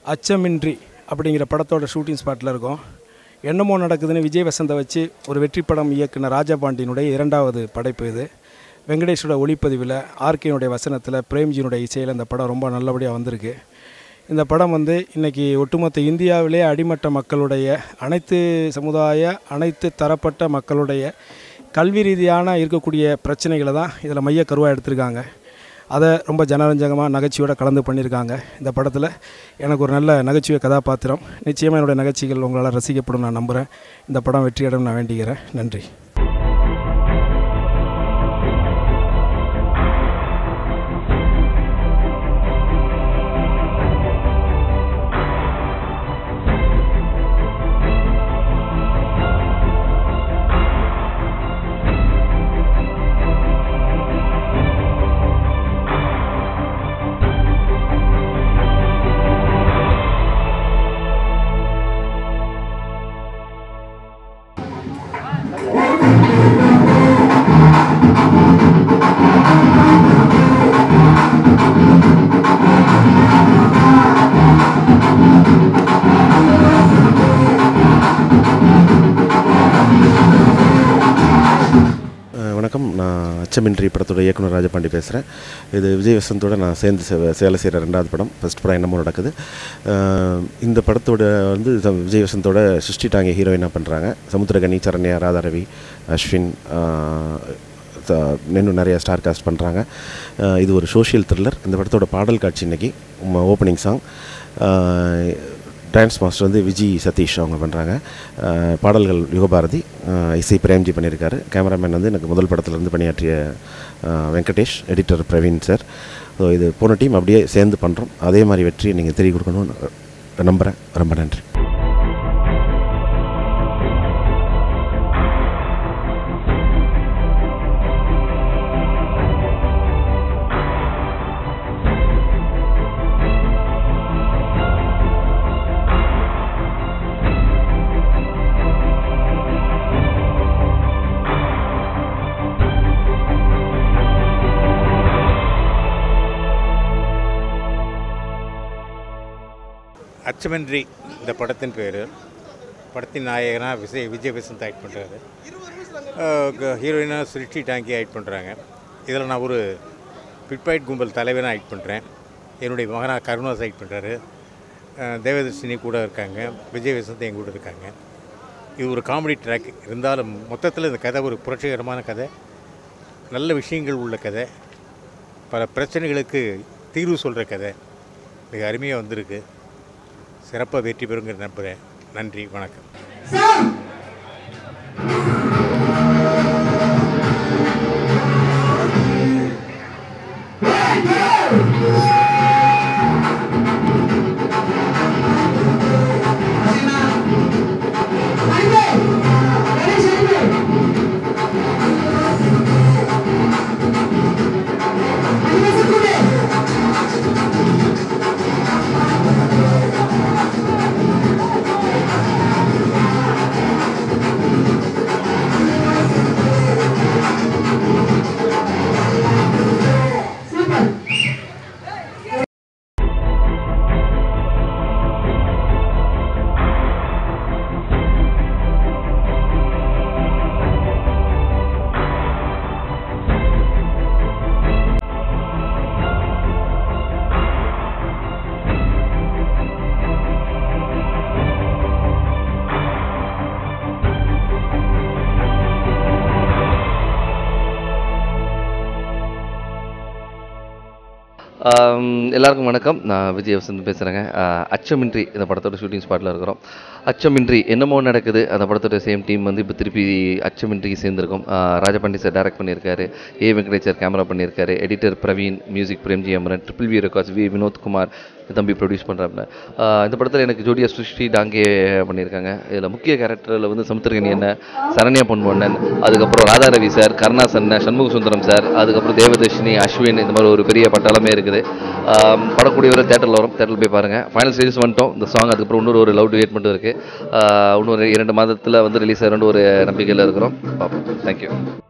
அச்சமின்றி அப்படிங்கிற படத்தோட ஷூட்டிங் ஸ்பாட்டில் இருக்கோம் என்னமோ நடக்குதுன்னு விஜய் வசந்தை வச்சு ஒரு வெற்றி படம் இயக்குன ராஜபாண்டியனுடைய இரண்டாவது படைப்பு இது வெங்கடேஷோட ஒளிப்பதிவில் ஆர்கேனுடைய வசனத்தில் பிரேம்ஜியினுடைய இசையில் இந்த படம் ரொம்ப நல்லபடியாக வந்திருக்கு இந்த படம் வந்து இன்றைக்கி ஒட்டுமொத்த இந்தியாவிலே அடிமட்ட மக்களுடைய அனைத்து சமுதாய அனைத்து தரப்பட்ட மக்களுடைய கல்வி ரீதியான இருக்கக்கூடிய பிரச்சனைகளை தான் இதில் மைய கருவாக எடுத்திருக்காங்க அதை ரொம்ப ஜனரஞ்சகமாக நகைச்சுவையோட கலந்து பண்ணியிருக்காங்க இந்த படத்தில் எனக்கு ஒரு நல்ல நகைச்சுவை கதாபாத்திரம் நிச்சயமாக என்னுடைய நகைச்சுவைகள் உங்களால் ரசிக்கப்படும் நான் நம்புகிறேன் இந்த படம் வெற்றியிடம் நான் வேண்டிக்கிறேன் நன்றி அஹ் வணக்கம் நான் அச்சமின்றி படத்தோட இயக்குனர் ராஜபாண்டி பேசுகிறேன் இது விஜய் வசந்தோட நான் சேர்ந்து சே- சேலை செய்கிற ரெண்டாவது படம் ஃபஸ்ட் படம் என்னமோ நடக்குது அஹ் இந்த படத்தோட வந்து ச- விஜய் வசந்தோட சிருஷ்டி டாங்கி ஹீரோயினாக பண்ணுறாங்க சமுத்திரகனி சரண்யா ராதாரவி அஸ்வின் அஹ், த- இன்னும் நிறைய ஸ்டார் காஸ்ட் பண்ணுறாங்க இது ஒரு சோஷியல் த்ரில்லர் இந்த படத்தோட பாடல் காட்சி இன்னைக்கு ஓப்பனிங் சாங் டான்ஸ் மாஸ்டர் வந்து விஜி சதீஷ் அவங்க பண்ணுறாங்க பாடல்கள் யுகபாரதி அஹ் இசை பிரேம்ஜி பண்ணியிருக்காரு கேமராமேன் வந்து எனக்கு முதல் படத்துலேருந்து பணியாற்றிய அஹ் Venkatesh editor Praveen sir so இது போன டீம் அப்படியே சேர்ந்து பண்ணுறோம் அதே மாதிரி வெற்றியை நீங்கள் தெரிய கொடுக்கணும்னு நம்புகிறேன் ரொம்ப நன்றி அச்சமின்றி இந்த படத்தின் பேர் படத்தின் நாயகனாக விஜய் விஜய் வசந்த் ஆக்ட் பண்ணுறாரு ஹீரோயினாக சிருஷ்டி டாங்கி ஆக்ட் பண்ணுறாங்க இதில் நான் ஒரு பிட்பாயிட் கும்பல் தலைவனாக ஆக்ட் பண்ணுறேன் என்னுடைய மகனாக கருணாஸ் ஆக்ட் பண்ணுறாரு தேவதர்ஷினி கூட இருக்காங்க விஜய் வசந்த் என் கூட இருக்காங்க இது ஒரு காமெடி ட்ராக் இருந்தாலும் மொத்தத்தில் இந்த கதை ஒரு புரட்சிகரமான கதை நல்ல விஷயங்கள் உள்ள கதை பல பிரச்சனைகளுக்கு தீர்வு சொல்கிற கதை மிக அருமையாக வந்திருக்கு சிறப்பாக வெற்றி பெறுங்கிற நம்புகிறேன் நன்றி வணக்கம் ஆம், எல்லாருக்கும் வணக்கம் நான் விஜய் வசந்த் பேசுகிறேங்க அச்சமின்றி இந்த படத்தோட ஷூட்டிங் ஸ்பாட்டில் இருக்கிறோம் அச்சமின்றி என்னமோ நடக்குது அந்த படத்தோட சேம் டீம் வந்து இப்போ திருப்பி அச்சமின்றி சேர்ந்துருக்கோம் ஆ, ராஜபாண்டி சார் டைரக்ட் பண்ணியிருக்காரு ஏ வெங்கடேஷ் சார் கேமரா பண்ணியிருக்காரு editor Praveen music Premji Amaran triple V records V Vinodkumar தம்பி ப்ரொடியூஸ் பண்ணுறாப்புல இந்த படத்தில் எனக்கு ஜோடியா சுஷ்டி டாங்கே பண்ணியிருக்காங்க இதில் முக்கிய கேரக்டரில் வந்து சமுத்திரகனி என்ன சரண்யா பொன்வண்ணன் அதுக்கப்புறம் ராதாரவி சார் கருணாசன் சண்முக சுந்தரம் சார் அதுக்கப்புறம் தேவதர்ஷினி அஸ்வின் இந்த மாதிரி ஒரு பெரிய பட்டாளமே இருக்குது ஆம், படக்கூடிய ஒரு தேட்டரில் வரும் தேட்டரில் போய் பாருங்கள் ஃபைனல் ஸ்டேஜஸ் வந்துட்டோம் இந்த சாங் அதுக்கப்புறம் இன்னொரு ஒரு லவ் டுவேட் மட்டும் இருக்குது இன்னொரு இரண்டு மாதத்தில் வந்து ரிலீஸ் ஆகிற ஒரு நம்பிக்கையில் இருக்கிறோம் பார்ப்போம் தேங்க்யூ